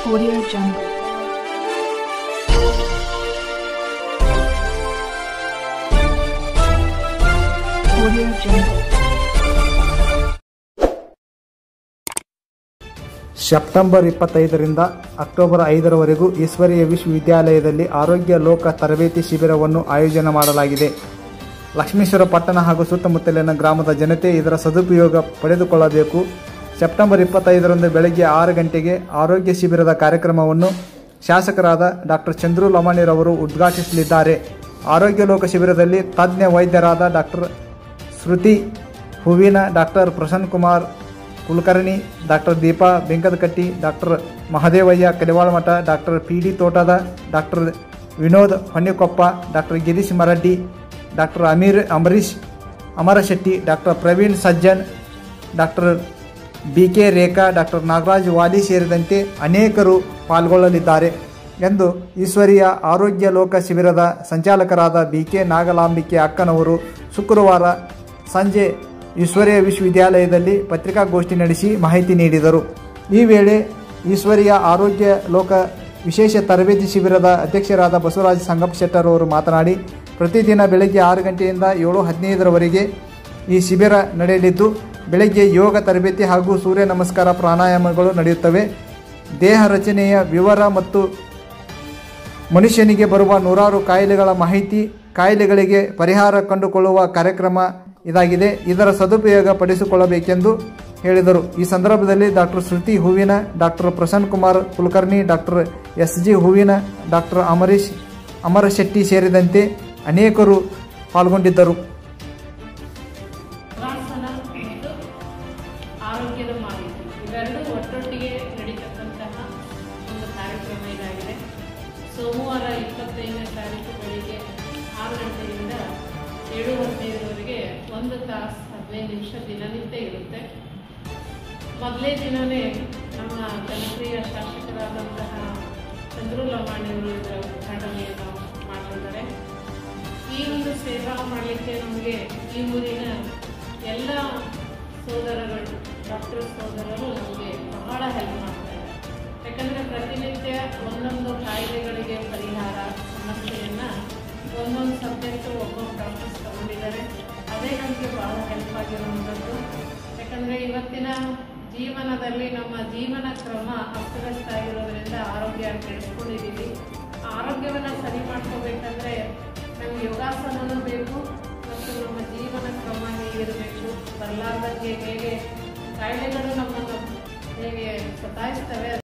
Audio Jungle. Audio Jungle. September ಇಪ್ಪತ್ತೈದರಿಂದ October ಐದರವರೆಗೂ ಈಶ್ವರೀಯ ವಿಶ್ವವಿದ್ಯಾಲಯದಲ್ಲಿ ಆರೋಗ್ಯ ಲೋಕ ತರಬೇತಿ ಶಿಬಿರವನ್ನು ಆಯೋಜನೆ ಮಾಡಲಾಗಿದೆ ಲಕ್ಷ್ಮೀಶ್ವರ ಪಟ್ಟಣ ಹಾಗೂ ಸುತ್ತಮುತ್ತಲಿನ ಗ್ರಾಮದ ಜನತೆ ಇದರ ಸದುಪಯೋಗ ಪಡೆದುಕೊಳ್ಳಬೇಕು ಸೆಪ್ಟೆಂಬರ್ ಇಪ್ಪತ್ತೈದರಂದು ಬೆಳಗ್ಗೆ ಆರು ಗಂಟೆಗೆ ಆರೋಗ್ಯ ಶಿಬಿರದ ಕಾರ್ಯಕ್ರಮವನ್ನು ಶಾಸಕರಾದ ಡಾಕ್ಟರ್ ಚಂದ್ರು ಲಮಾಣಿರವರು ಉದ್ಘಾಟಿಸಲಿದ್ದಾರೆ ಆರೋಗ್ಯ ಲೋಕ ಶಿಬಿರದಲ್ಲಿ ತಜ್ಞ ವೈದ್ಯರಾದ doctor Shruti Hoovina doctor Prasanna Kumar Kulkarni doctor Deepa Benkadakatti doctor Mahadevaiah Kalivala Math doctor P D Totad doctor Vinod Honnikoppa doctor Girish Maraddi doctor Amir Ambarish Amarashetti doctor Praveen Sajjan doctor B K Rekha doctor Nagaraj Wali ಸೇರಿದಂತೆ ಅನೇಕರು ಪಾಲ್ಗೊಳ್ಳಲಿದ್ದಾರೆ ಎಂದು ಈಶ್ವರಿಯ ಆರೋಗ್ಯ ಲೋಕ ಶಿಬಿರದ ಸಂಚಾಲಕರಾದ ಬಿ ಕೆ ನಾಗಲಾಂಬಿಕೆ ಅಕ್ಕನವರು ಶುಕ್ರವಾರ ಸಂಜೆ ಈಶ್ವರಿಯ ವಿಶ್ವವಿದ್ಯಾಲಯದಲ್ಲಿ ಪತ್ರಿಕಾಗೋಷ್ಠಿ ನಡೆಸಿ ಮಾಹಿತಿ ನೀಡಿದರು ಈ ವೇಳೆ ಈಶ್ವರಿಯ ಆರೋಗ್ಯ ಲೋಕ ವಿಶೇಷ ತರಬೇತಿ ಶಿಬಿರದ ಅಧ್ಯಕ್ಷರಾದ ಬಸವರಾಜ ಸಂಗಪ್ಪ ಶೆಟ್ಟರ್ ಅವರು ಮಾತನಾಡಿ ಪ್ರತಿದಿನ ಬೆಳಗ್ಗೆ ಆರು ಗಂಟೆಯಿಂದ ಏಳು ಹದಿನೈದರವರೆಗೆ ಈ ಶಿಬಿರ ನಡೆಯಲಿದ್ದು ಬೆಳಗ್ಗೆ ಯೋಗ ತರಬೇತಿ ಹಾಗೂ ಸೂರ್ಯ ನಮಸ್ಕಾರ ಪ್ರಾಣಾಯಾಮಗಳು ನಡೆಯುತ್ತವೆ ದೇಹ ರಚನೆಯ ವಿವರ ಮತ್ತು ಮನುಷ್ಯನಿಗೆ ಬರುವ ನೂರಾರು ಕಾಯಿಲೆಗಳ ಮಾಹಿತಿ ಕಾಯಿಲೆಗಳಿಗೆ ಪರಿಹಾರ ಕಂಡುಕೊಳ್ಳುವ ಕಾರ್ಯಕ್ರಮ ಇದಾಗಿದೆ ಇದರ ಸದುಪಯೋಗ ಪಡಿಸಿಕೊಳ್ಳಬೇಕೆಂದು ಹೇಳಿದರು ಈ ಸಂದರ್ಭದಲ್ಲಿ doctor Shruti Hoovina doctor Prasanna Kumar Kulkarni doctor S G Hoovina doctor Amarish Amarashetti ಸೇರಿದಂತೆ ಅನೇಕರು ಪಾಲ್ಗೊಂಡಿದ್ದರು ಯೋಗಾಸನ ಮತ್ತು ಆರೋಗ್ಯದ ಮಾಹಿತಿ ಇವೆರಡೂ ಒಟ್ಟೊಟ್ಟಿಗೆ ನಡೀತಕ್ಕಂತಹ ಒಂದು ಕಾರ್ಯಕ್ರಮ ಇದಾಗಿದೆ ಸೋಮವಾರ ಇಪ್ಪತ್ತೈದನೇ ತಾರೀಕು ಬೆಳಿಗ್ಗೆ ಆರು ಗಂಟೆಯಿಂದ ಏಳು ಹದಿನೈದರವರೆಗೆ ಒಂದು ತಾಸು ಹದಿನೈದು ನಿಮಿಷ ದಿನನಿತ್ಯ ಇರುತ್ತೆ ಮೊದಲೇ ದಿನವೇ ನಮ್ಮ ಜನಪ್ರಿಯ ಶಾಸಕರಾದಂತಹ ಚಂದ್ರು ಲಮಾಣಿಯವರು ಇದರ ಉದ್ಘಾಟನೆಯನ್ನು ಮಾಡಿದ್ದಾರೆ ಈ ಒಂದು ಸೇವಾ ಮಾಡಲಿಕ್ಕೆ ನಮಗೆ ಈ ಊರಿನ ಎಲ್ಲ ಸೋದರಗಳು ಡಾಕ್ಟರ್ ಸೋದರರು ನಮಗೆ ಬಹಳ ಹೆಲ್ಪ್ ಮಾಡ್ತಾ ಇದ್ದಾರೆ ಯಾಕಂದರೆ ಪ್ರತಿನಿತ್ಯ ಒಂದೊಂದು ಕಾಯಿಲೆಗಳಿಗೆ ಪರಿಹಾರ ಸಮಸ್ಯೆಯನ್ನು ಒಂದೊಂದು ಸಬ್ಜೆಕ್ಟು ಒಬ್ಬೊಬ್ಬ ಡಾಕ್ಟರ್ಸ್ ತಗೊಂಡಿದ್ದಾರೆ ಅದೇ ನಮಗೆ ಬಹಳ ಹೆಲ್ಪ್ ಆಗಿರುವಂಥದ್ದು ಯಾಕಂದರೆ ಇವತ್ತಿನ ಜೀವನದಲ್ಲಿ ನಮ್ಮ ಜೀವನ ಕ್ರಮ ಅಸ್ತವ್ಯಸ್ತ ಆಗಿರೋದ್ರಿಂದ ಆರೋಗ್ಯ ಕೆಡಿಸ್ಕೊಂಡಿದ್ದೀವಿ ಆರೋಗ್ಯವನ್ನು ಸರಿ ಮಾಡ್ಕೋಬೇಕಂದ್ರೆ ನಮ್ಗೆ ಯೋಗಾಸನನೂ ಬೇಕು ಮತ್ತು ನಮ್ಮ ಜೀವನ ಕ್ರಮ ಹೇಗಿರಬೇಕು ಬರಲಾರ್ದಂಗೆ ಹೇಗೆ ಕಾಯಿಲೆಗಳು ನಮ್ಮನ್ನು ಹೇಗೆ ಸತಾಯಿಸ್ತವೆ